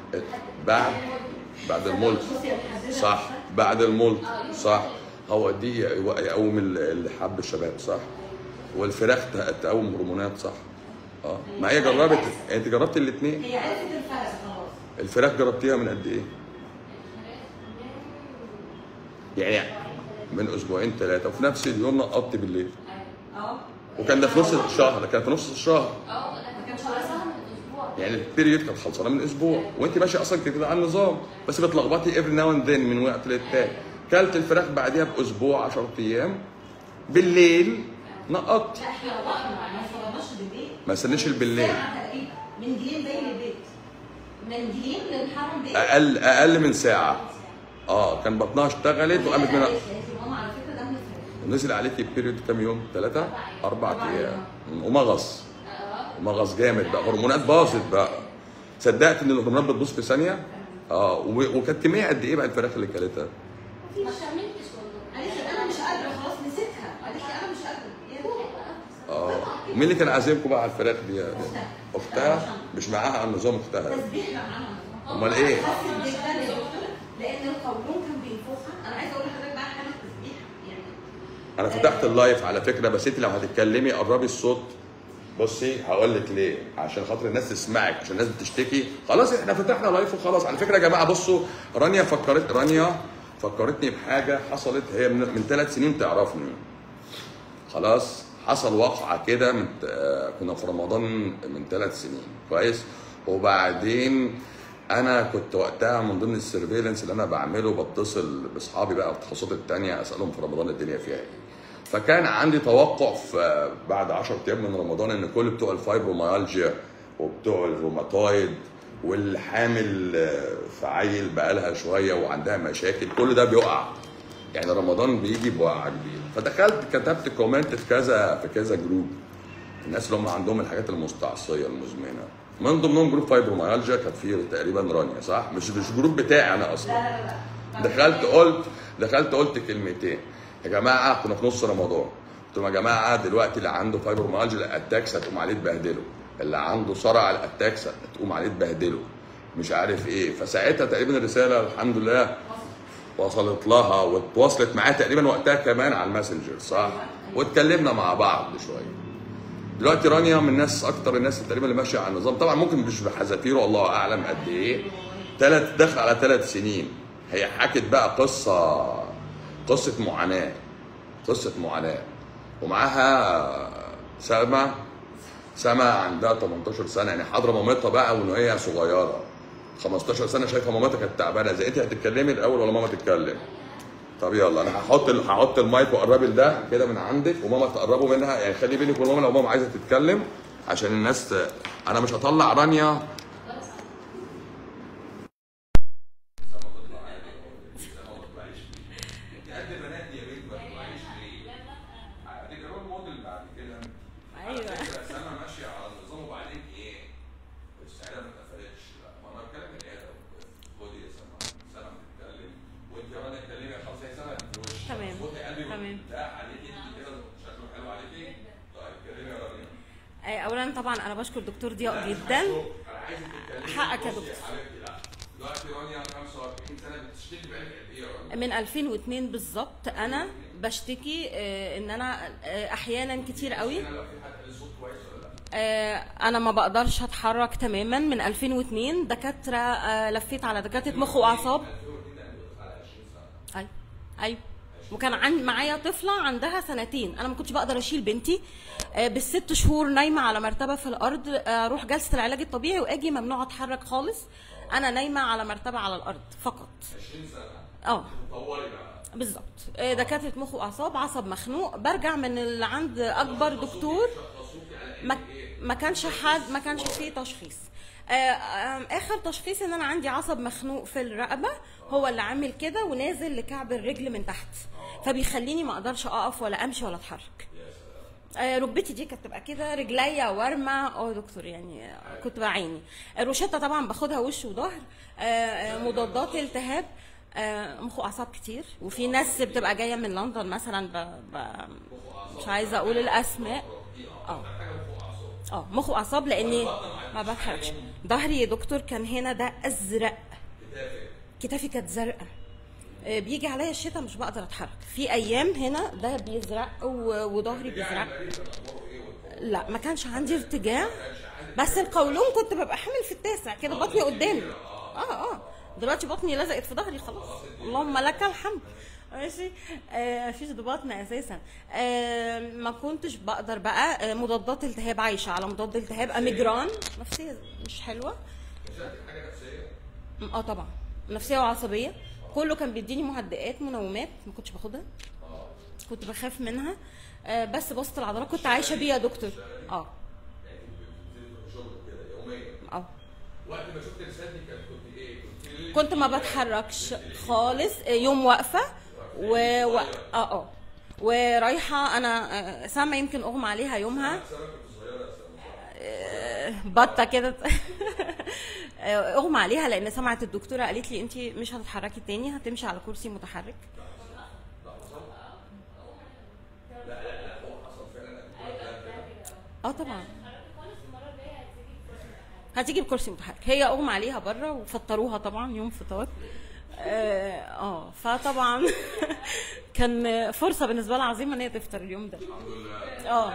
بعد بعد الملط صح بعد الملط صح هو دي يقوم ال- الحب الشباب صح والفراخ ت- تقوم هرمونات صح اه ما هي جربت انت جربت الاثنين هي عرفت الفرق خلاص الفراخ جربتيها من قد ايه؟ يعني من اسبوعين ثلاثه وفي نفس اليوم نقطت بالليل اه وكان ده في نص الشهر ده كان في نص الشهر اه ما كانش خلصها من اسبوع يعني البيريود كانت خلصانه من اسبوع وانت ماشيه اصلا كده كده على النظام بس بتلخبطي افري ناو اند ذن من وقت للتاني كلت الفراخ بعديها باسبوع 10 ايام بالليل نقطت لا احنا روحنا ما صورناش بالليل ما استنيش بالليل ساعة تقريبا من جليم زي للبيت من جليم للحرم بيت اقل اقل من ساعه اه كان بطنها اشتغلت وقامت منها قالت لي ماما على فكره ده من الفراخ نزل عليكي البيريود كام يوم؟ ثلاثة؟ أربع أيام ومغص ومغص جامد بقى هرمونات باظت بقى صدقت إن الهرمونات بتبوظ في ثانية؟ اه و- وكانت كمية قد إيه بقى الفراخ اللي كلتها؟ ما كملتش والله قالت لي انا مش قادره خلاص نسيتها قالت لي انا مش قادره يا اه ومين اللي كان عازمكم بقى على الفراخ دي؟ أختها؟ مش معاها على النظام أختها تسبيح لا معانا أمال إيه؟ حسيت جدا يا دكتور لان القولون كان بينفخها انا عايزه اقول لحضرتك بقى حاجه تسبيح يعني أنا فتحت اللايف على فكرة بس أنت لو هتتكلمي قربي الصوت بصي هقول لك ليه عشان خاطر الناس تسمعك عشان الناس بتشتكي خلاص احنا فتحنا لايف وخلاص على فكره يا جماعه بصوا رانيا فكرت رانيا فكرتني بحاجه حصلت هي من, من ثلاث سنين تعرفني خلاص حصل وقعه كده من آه، كنا في رمضان من ثلاث سنين كويس وبعدين انا كنت وقتها من ضمن السيرفيلنس اللي انا بعمله بتصل باصحابي بقى التخصصات التانية اسالهم في رمضان الدنيا فيها ايه فكان عندي توقع في بعد 10 ايام من رمضان ان كل بتوع الفايبروميالجيا وبتوع الروماتويد والحامل آه، في عيل بقالها شويه وعندها مشاكل كل ده بيقع يعني رمضان بيجي بوقعه كبيره فدخلت كتبت كومنت في كذا في كذا جروب الناس اللي هم عندهم الحاجات المستعصيه المزمنه من ضمنهم جروب فايبروميالجيا كانت فيه تقريبا رانيا صح مش مش جروب بتاعي انا اصلا لا لا لا دخلت قلت دخلت قلت كلمتين يا جماعه كنا في نص رمضان قلت لهم يا جماعه دلوقتي اللي عنده فايبروميالجيا الاتاكس هتقوم عليه تبهدله اللي عنده صرع الاتاكس هتقوم عليه تبهدله مش عارف ايه فساعتها تقريبا الرساله الحمد لله وصلت لها واتواصلت معاه تقريبا وقتها كمان على الماسنجر صح واتكلمنا مع بعض شويه دلوقتي رانيا من الناس اكتر الناس تقريبا اللي ماشيه على النظام طبعا ممكن مش بحذافيره الله اعلم قد ايه ثلاث دخل على ثلاث سنين هي حكت بقى قصه قصه معاناه قصه معاناه ومعاها سلمى سما عندها 18 سنه يعني حاضره مامتها بقى وان هي صغيره 15 سنه شايفه مامتها كانت تعبانه زي انت هتتكلمي الاول ولا ماما تتكلم؟ طب يلا انا هحط ال- هحط المايك وقربي لده كده من عندك وماما تقربوا منها يعني خلي بينك وبين ماما لو ماما عايزه تتكلم عشان الناس ت... انا مش هطلع رانيا ايوه سما ماشيه على النظام وبعدين ايه؟ السعاده ما اتقفلتش لا ما انا بتكلم من ايه خدي يا سما سما بتتكلم وانت يا رنا اتكلمي خلاص هي سما في وشك تمام. صوتي قلبي تمام. مرتاح عليكي انت كده شكله حلو عليكي طيب اتكلمي يا رانيا أي اولا طبعا انا بشكر دكتور ضياء جدا انا عايزك تتكلمي حقك يا بصي دكتور. حبيبتي لا دلوقتي رانيا 45 سنه بتشتكي بقالك قد ايه يا رانيا؟ من 2002 بالظبط انا بشتكي آه، ان انا آه، احيانا كتير قوي هنا لو في حد قال الصوت كويس ولا لا؟ آه، انا ما بقدرش اتحرك تماما من 2002 دكاتره آه، لفيت على دكاتره مخ واعصاب ايوه ايوه وكان عندي معايا طفله عندها سنتين انا ما كنتش بقدر اشيل بنتي آه، بالست شهور نايمه على مرتبه في الارض آه، اروح جلسه العلاج الطبيعي واجي ممنوع اتحرك خالص انا نايمه على مرتبه على الارض فقط 20 سنه اه طوري بقى بالظبط آه، دكاتره مخ واعصاب عصب مخنوق برجع من اللي عند اكبر دكتور ما, ما كانش حد ما كانش فيه تشخيص آه، آم، اخر تشخيص ان انا عندي عصب مخنوق في الرقبه هو اللي عامل كده ونازل لكعب الرجل من تحت فبيخليني ما اقدرش اقف ولا امشي ولا اتحرك آه، ركبتي دي كانت تبقى كده رجليا ورمه اه دكتور يعني آه، كنت بعاني الروشته طبعا باخدها وش وظهر آه، آه، مضادات التهاب آه، مخ واعصاب كتير وفي ناس بتبقى جايه من لندن مثلا ب... ب... مش عايزه اقول الاسماء اه اه مخ واعصاب لاني ما بتحركش ظهري يا دكتور كان هنا ده ازرق كتافي كانت زرقاء آه، بيجي عليا الشتاء مش بقدر اتحرك في ايام هنا ده بيزرق و- وظهري بيزرق لا ما كانش عندي ارتجاع بس القولون كنت ببقى حامل في التاسع كده بطني قدامي اه اه دلوقتي بطني لزقت في ظهري خلاص اللهم لك الحمد ماشي آه مفيش ضباطن اساسا آه ما كنتش بقدر بقى آه مضادات التهاب عايشه على مضاد التهاب اميجران نفسيه مش حلوه اه طبعا نفسيه وعصبيه كله كان بيديني مهدئات منومات ما كنتش باخدها كنت بخاف منها آه بس بسط العضلات كنت عايشه بيها يا دكتور اه اه وقت ما شفت رسالتي كانت كنت ايه؟ كنت ليه؟ كنت ما بتحركش خالص آه، يوم واقفه و... و... اه اه ورايحه انا آه، سما يمكن اغمى عليها يومها آه، بطه كده آه، اغمى عليها لان سمعت الدكتوره قالت لي انت مش هتتحركي تاني هتمشي على كرسي متحرك اه طبعا هتيجي بكرسي متحرك هي اغمى عليها بره وفطروها طبعا يوم فطار اه آه، فطبعا كان فرصه بالنسبه لها عظيمه ان هي تفطر اليوم ده اه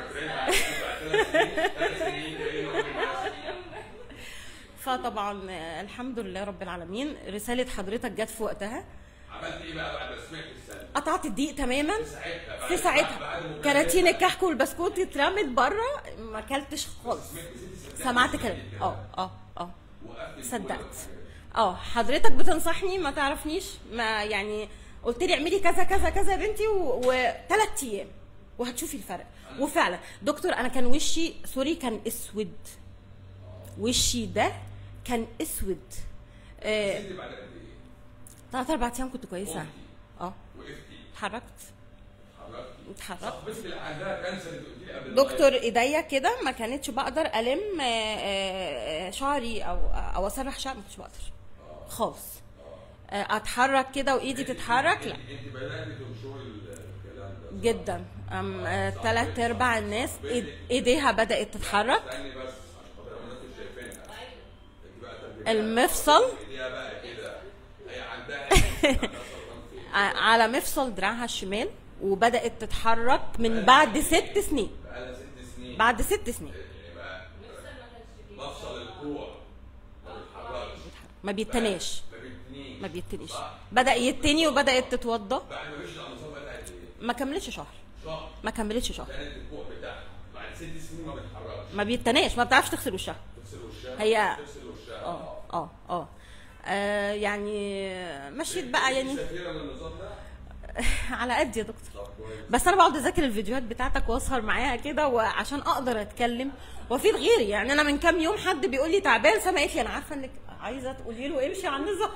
فطبعا آه، الحمد لله رب العالمين رساله حضرتك جت في وقتها عملت ايه بقى بعد ما سمعت الرسالة؟ قطعت الدقيق تماما ساعتها في ساعتها كراتين الكحك والبسكوت اترمت بره ما اكلتش خالص سمعت كلام اه اه اه صدقت اه حضرتك بتنصحني ما تعرفنيش ما يعني قلت لي اعملي كذا كذا كذا يا بنتي وثلاث ايام وهتشوفي الفرق وفعلا دكتور انا كان وشي سوري كان اسود وشي ده كان اسود آه بعد قد ايه؟ ثلاث اربع ايام كنت كويسه اه وقفتي اتحركت اتحركتي اتحركت صاحبتي اللي عندها كانسر اللي قلت لي قبل دكتور ايديا كده ما كانتش بقدر الم آه، آه، شعري او او اسرح شعري ما كنتش بقدر خالص آه، اتحرك كده وايدي تتحرك لا انت بدات تنشري الكلام ده جدا أم ثلاث ارباع الناس إيد- ايديها بدات تتحرك استني بس عشان خاطر الناس مش شايفينها انت بقى ترجمي المفصل ايديها بقى كده هي عندها ع- على مفصل دراعها الشمال وبدات تتحرك من بعد ست سنين بقالها ست سنين بعد ست سنين يبقى مفصل الكوع ما بيتحركش ما بيتناش ما بيتنيش ما بيتنيش بدا يتني وبدات تتوضى بعد ما مشي على النظام بدات ايه؟ ما كملتش شهر شهر ما كملتش شهر كانت الكوع بتاعها بعد ست سنين ما بيتحركش ما بيتناش ما بتعرفش تغسل وشها تغسل وشها هي تغسل وشها اه اه اه آه، يعني مشيت بقى يعني سفيره من النظام ده على قد يا دكتور طب كويس بس انا بقعد اذاكر الفيديوهات بتاعتك واسهر معاها كده وعشان اقدر اتكلم وافيد غيري يعني انا من كام يوم حد بيقول لي تعبان سما قالت لي انا عارفه انك عايزه تقولي له امشي على النظام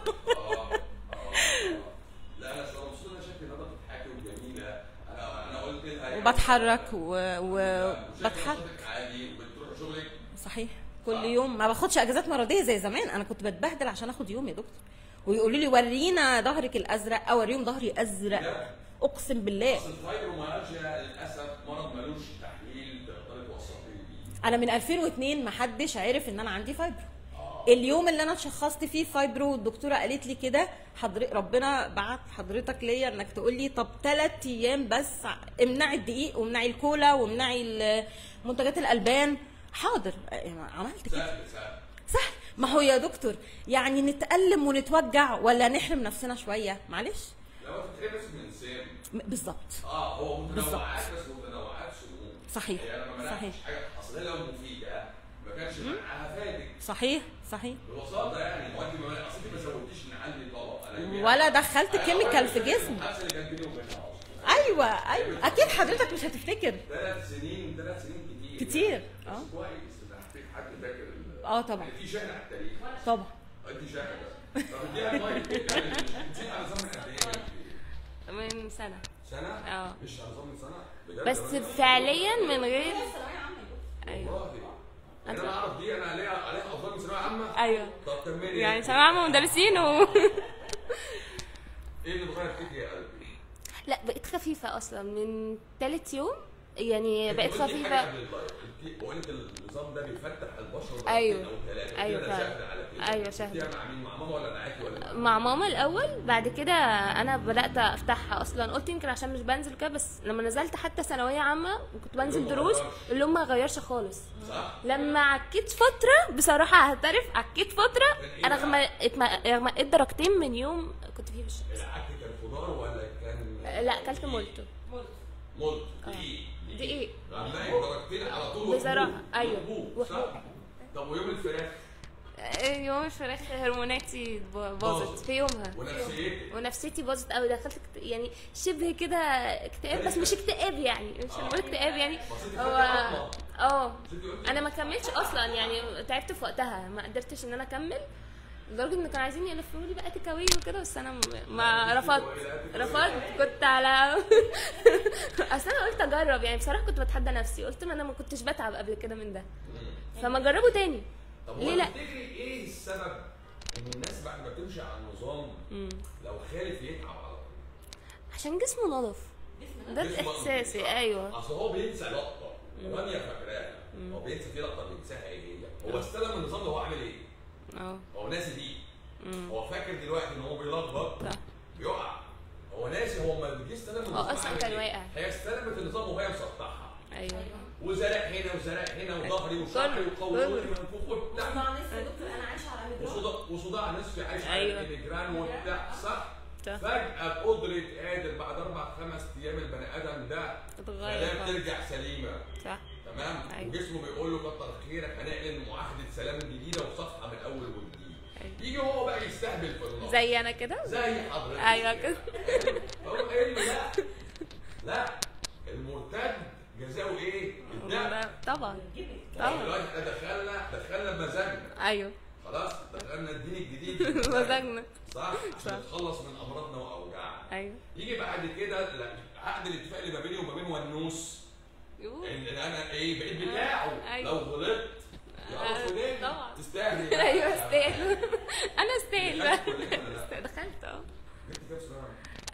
لا انا شو مبسوط انا شكلي النهارده بتضحكي وجميله انا انا قلت لها وبتحرك و- وبتحرك وبتحرك عادي وبتروح شغلك صحيح كل يوم ما باخدش اجازات مرضيه زي زمان انا كنت بتبهدل عشان اخد يوم يا دكتور ويقولوا لي ورينا ظهرك الازرق اوريهم ظهري ازرق اقسم بالله اصل الفايبروميالجيا للاسف مرض ملوش تحليل تقدري توصفي بيه انا من 2002 ما حدش عرف ان انا عندي فايبرو اليوم اللي انا اتشخصت فيه فايبرو والدكتوره قالت لي كده حضر ربنا بعت حضرتك ليا انك تقول لي طب ثلاث ايام بس امنعي الدقيق وامنعي الكولا وامنعي ال- منتجات الالبان حاضر عملت كده سهل سهل سهل ما هو يا دكتور يعني نتألم ونتوجع ولا نحرم نفسنا شويه معلش لو تتحبس من سام م- بالظبط اه هو بالظبط. متنوعات بس متنوعات سموم صحيح يعني انا ما صحيح منعتش حاجه اصل هي لو مفيده ما كانش معاها فادك صحيح صحيح ببساطه يعني هو انت ما اصل انت ما زودتيش من عندي طبق انا يوميا- ولا دخلت أنا كيميكال في أول جسمي الحادثه اللي كانت بيني وبينها اصلا ايوه ايوه اكيد حضرتك مش هتفتكر ثلاث سنين ثلاث سنين كتير كتير، بس اه. كويس ده في حد فاكر ال- اه طبعا يعني في شهر على التاريخ طبعا انت شاهده طب اديها المايك يعني مش بتزيد على نظام من قد ايه من سنة سنه؟ اه. مش على نظام من سنه بجد بس أنا- فعليا من غير ايوه والله يعني انا اعرف دي انا عليها عليها افضل من ثانويه عامه ايوه طب كملي يعني ثانوية عامة مدرسين و ايه اللي اتغير فيك يا قلبي؟ لا بقيت خفيفة أصلا من تالت يوم يعني بقيت قلت لي حاجة خفيفه قبل اللايف. قلت- بقول لك النظام ده بيفتح البشره أيوه. مرتين أو ثلاثة. أيوه قلت لي أنا فعلا. شاهد على كده. أيوه قلت شاهد. لي مع مين مع ماما ولا معاكي ولا مع ماما الاول بعد كده انا بدات افتحها اصلا قلت يمكن عشان مش بنزل كده بس لما نزلت حتى ثانويه عامه وكنت بنزل اللون ما دروس غيرش. اللون ما غيرش خالص صح؟ لما عكيت فتره بصراحه هعترف عكيت فتره إيه انا بقى؟ غمقت غمقت درجتين من يوم كنت فيه بالشمس العك كان خضار ولا كان لا اكلت مولتو مولت دقيق دقيق غمقت درجتين على طول بصراحة، وحبوب. أيوه. وحبوب، صح؟ وحبوب. طب ويوم الفراخ يوم الفراخ هرموناتي باظت باظت. في يومها ونفسيتك ونفسيتي باظت قوي دخلت اكت- يعني شبه كده اكتئاب بس مش اكتئاب يعني مش هنقول اكتئاب يعني بس هو انت اه انت قلت انا ما كملتش اصلا يعني تعبت في وقتها ما قدرتش ان انا اكمل لدرجه ان كانوا عايزين يلفوا لي بقى تكاوي وكده بس انا م- ما رفضت رفضت كنت على اصل انا قلت اجرب يعني بصراحه كنت بتحدى نفسي قلت ما انا ما كنتش بتعب قبل كده من ده فما جربه تاني طب ليه هو لا تفتكري ايه السبب ان الناس بعد ما تمشي على النظام لو خالف يتعب على طول عشان جسمه نضف ده جسمه احساسي نضيف. ايوه اصل هو بينسى لقطه رانيا فاكراها هو بينسى في لقطه بينساها ايه هي هو استلم النظام ده هو عامل ايه اه هو ناسي دي هو فاكر دلوقتي ان هو بيلخبط صح. بيقع هو ناسي هو ما جه استلم النظام أصلاً عامل كان إيه؟ واقع. هي استلمت النظام وهي مسطحها ايوه وزرق هنا وزرق هنا وظهري وشعري كله. وقولوني من فوق وبتاع صداع نصف يا دكتور انا عايشه على مدرسه وصداع وصداع نصفي عايش أيوة. على التليجرام وبتاع صح؟ صح. فجأة بقدرة قادر بعد أربع خمس أيام البني آدم ده اتغير خلايا خالص. بترجع سليمة صح تمام؟ أيوة. وجسمه بيقول له كتر خيرك هنعلن معاهدة سلام جديدة وصفحة من أول وجديد أيوة. يجي هو بقى يستهبل في النص زي انا كده زي حضرتك ايوه كده فهو قايل له لا لا المرتد جزاؤه ايه؟ الدم طبعا طبعا طبعا دلوقتي احنا دخلنا دخلنا بمزاجنا ايوه خلاص دخلنا الدين الجديد مزاجنا صح صح. عشان نتخلص من امراضنا واوجاعنا ايوه يجي بعد كده لا، عقد الاتفاق اللي ما بيني وما بين ونوس يوه. ان إن انا ايه بقيت بتاعه أيوة. لو غلطت يا آه، فلان طبعا. تستاهل ايوه استاهل انا استاهل بقى دخلت كلنا ولا لا؟ دخلت اه جبت كام سنه؟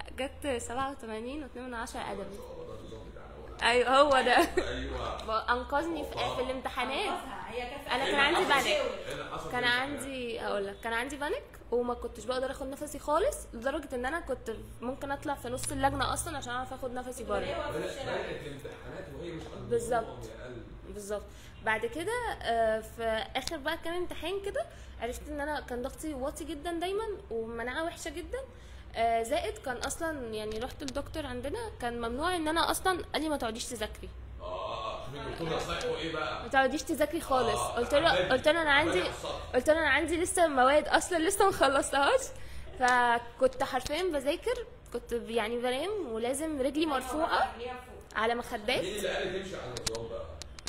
جت 87 و2 من 10 ادبي هو ده النظام بتاعنا هو ده. ايوه هو ده ايوه انقذني في, في الامتحانات أنقذها. هي كانت انا إيه كان اللي عندي حصل؟ بانيك ايه اللي حصل كان في عندي هقول لك كان عندي بانيك وما كنتش بقدر اخد نفسي خالص لدرجه ان انا كنت ممكن اطلع في نص اللجنه اصلا عشان اعرف اخد نفسي بره بدأت بدأت الامتحانات وهي مش قد بالظبط. النظام يا قلبي. بالظبط بعد كده آه، في اخر بقى كام امتحان كده عرفت ان انا كان ضغطي واطي جدا دايما ومناعه وحشه جدا آه، زائد كان اصلا يعني رحت للدكتور عندنا كان ممنوع ان انا اصلا قال لي ما تقعديش تذاكري اه شوف الدكتور نصايحه ايه بقى؟ ما تقعديش تذاكري خالص آه، قلت له عمال- قلت له انا عندي عمال يحصل. قلت له انا عندي لسه مواد اصلا لسه ما خلصتهاش فكنت حرفيا بذاكر كنت يعني بنام ولازم رجلي مرفوعه على مخدات مين اللي قال تمشي على النظام بقى؟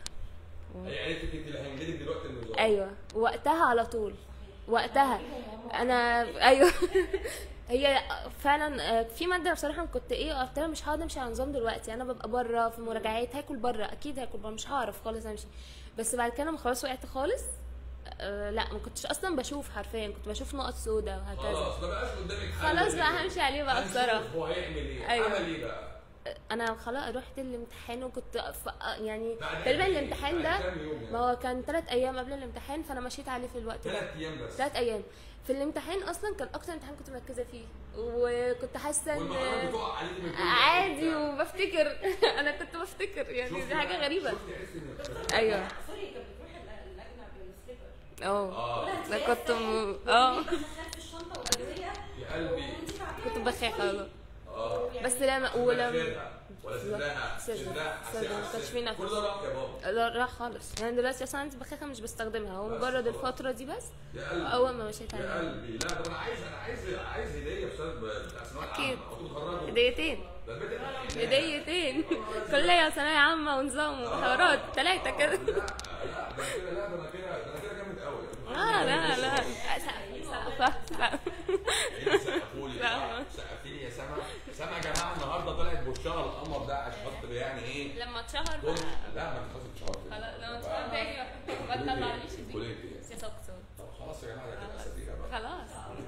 هي قالت لك انت اللي هينجلك دلوقتي النظام ايوه وقتها على طول وقتها انا ايوه هي فعلا آه، في ماده بصراحه كنت ايه قلت لها مش هقعد امشي على نظام دلوقتي انا ببقى بره في مراجعات هاكل بره اكيد هاكل بره مش هعرف خالص امشي بس بعد كده لما خلاص وقعت خالص آه لا ما كنتش اصلا بشوف حرفيا كنت بشوف نقط سودا وهكذا خلاص ما بقاش قدامك حل خلاص بقى غير- همشي عليه بقى هنشوف بصراحه هو هيعمل ايه؟ أيوة. عمل ايه بقى؟ انا خلاص رحت الامتحان وكنت ف... يعني بعد تقريبا قد إيه؟ الامتحان بعد ده كام يوم يعني؟ ما هو كان ثلاث ايام قبل الامتحان فانا مشيت عليه في الوقت ده ثلاث ايام بس ثلاث ايام في الامتحان اصلا كان اكتر امتحان كنت مركزه فيه وكنت حاسه والمحاضرات ان بتقع عليك من كل عادي وبفتكر انا كنت بفتكر يعني شفتي دي حاجه بقى؟ غريبه شفتي عرفتي إن- ايوه سوري كانت بتروح اللجنه بالسليبر اه اه انا كنت م... اه في الشنطه وادويه يا قلبي كنت بخاف والله اه بس لما ولما مناخيرها ولا صدرها صدرها. صدرها صدرها. ما كانش فيه نفس. كل ده راح يا بابا لا راح خالص يعني دلوقتي اصلا عندي بخاخه مش بستخدمها هو مجرد الفتره دي بس يا قلبي اول ما مشيت يا عليها قلبي لا ده انا عايز انا عايز عايز هديه بسبب بتاع ثانويه أكيد. عامه او تتخرجوا هديتين ده البيت الحنان. هديتين كليه وثانويه عامه ونظام وحوارات ثلاثه كده لا لا ده أنا كده لا ده انا كده ده انا كده جامد قوي لا لا لا سقفة سقفة سقفوا لي لا. سقفيني يا سما سما يا جماعه النهارده طلعت بوشها القمر ده عشان خاطر يعني ايه لما اتشهر كل بقى لا ما انت خلاص اتشهرت خلاص لما اتشهر تاني ما تطلعنيش دي كلية ايه؟ سياسة اقتصاد طب خلاص يا جماعه ده كده اساتذه بقى خلاص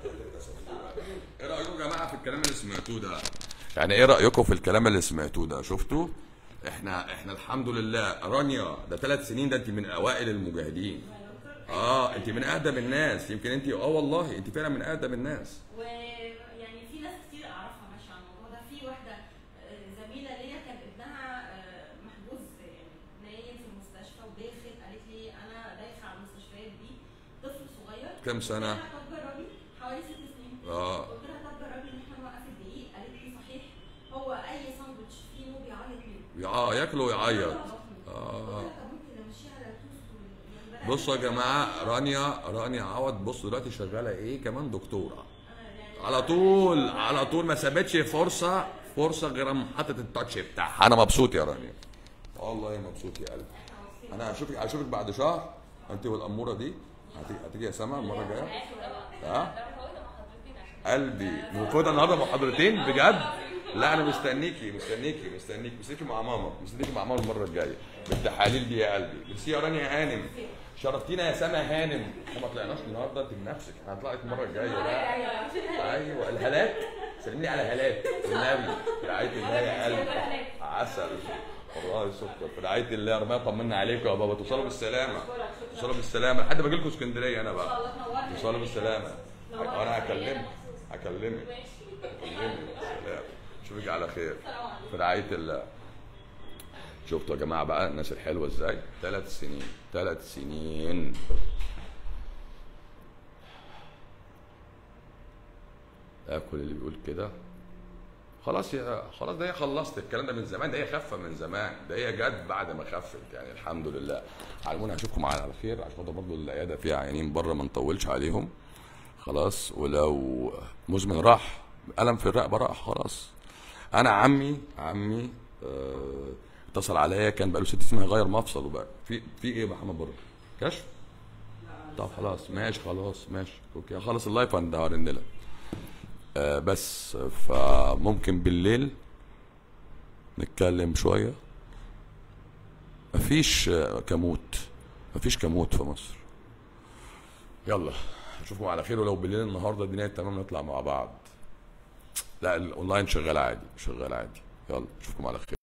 ايه رايكم يا جماعه في الكلام اللي سمعتوه ده يعني ايه رايكم في الكلام اللي سمعتوه ده شفتوا احنا احنا الحمد لله رانيا ده ثلاث سنين ده انت من اوائل المجاهدين اه انت من اقدم الناس يمكن انت اه والله انت فعلا من اقدم الناس ويعني في ناس كتير اعرفها ماشيه على الموضوع ده في واحده آه، زميله ليا كان ابنها آه، محجوز يعني نايم في المستشفى وداخل قالت لي انا دايخه على المستشفيات دي طفل صغير كام سنة؟ قلت لها طب جربي حوالي ست سنين اه قلت لها طب جربي ان احنا نوقف الدقيق قالت لي صحيح هو اي ساندوتش فيه نو بيعيط منه اه ياكله ويعيط اه اه طب ممكن امشيها على توست وال- بصوا يا جماعه رانيا رانيا عوض بصوا دلوقتي شغاله ايه كمان دكتوره على طول على طول ما سابتش فرصه فرصه غير اما حطت التاتش بتاعها انا مبسوط يا رانيا والله مبسوط يا قلبي انا هشوفك هشوفك بعد شهر انت والاموره دي هتيجي هتيجي يا سما المره الجايه ها قلبي وخدها النهارده محاضرتين بجد لا انا مستنيكي مستنيكي مستنيكي مستنيكي مع ماما مستنيكي مع ماما المره الجايه بالتحاليل دي يا قلبي ميرسي يا رانيا هانم شرفتينا يا سما هانم احنا ما طلعناش النهارده انت بنفسك احنا هنطلع لك المره الجايه بقى ايوه الهالات سلم لي على هالات النبي في رعايه الله يا قلبي عسل والله سكر في رعايه الله يا ربنا يطمنا عليكم يا بابا توصلوا بالسلامه توصلوا بالسلامه لحد ما اجي لكم اسكندريه انا بقى توصلوا بالسلامه انا هكلمك هكلمك هكلمك سلام اشوفك على خير في رعايه الله شفتوا يا جماعه بقى الناس الحلوه ازاي ثلاث سنين ثلاث سنين اكل اللي بيقول كده خلاص يا خلاص ده هي خلصت الكلام ده من زمان ده هي خفه من زمان ده هي جت بعد ما خفت يعني الحمد لله على العموم هشوفكم على خير عشان خاطر برضه العياده فيها عيانين بره ما نطولش عليهم خلاص ولو مزمن راح الم في الرقبه راح خلاص انا عمي عمي آه، اتصل عليا كان بقاله ست سنين هيغير مفصل وبقى في في ايه يا محمد بره كشف طب خلاص ماشي خلاص ماشي اوكي خلص اللايف انا هرن لك آه بس فممكن بالليل نتكلم شويه مفيش آه، كموت مفيش كموت في مصر يلا اشوفكم على خير ولو بالليل النهارده الدنيا تمام نطلع مع بعض لا الاونلاين شغال عادي شغال عادي يلا اشوفكم على خير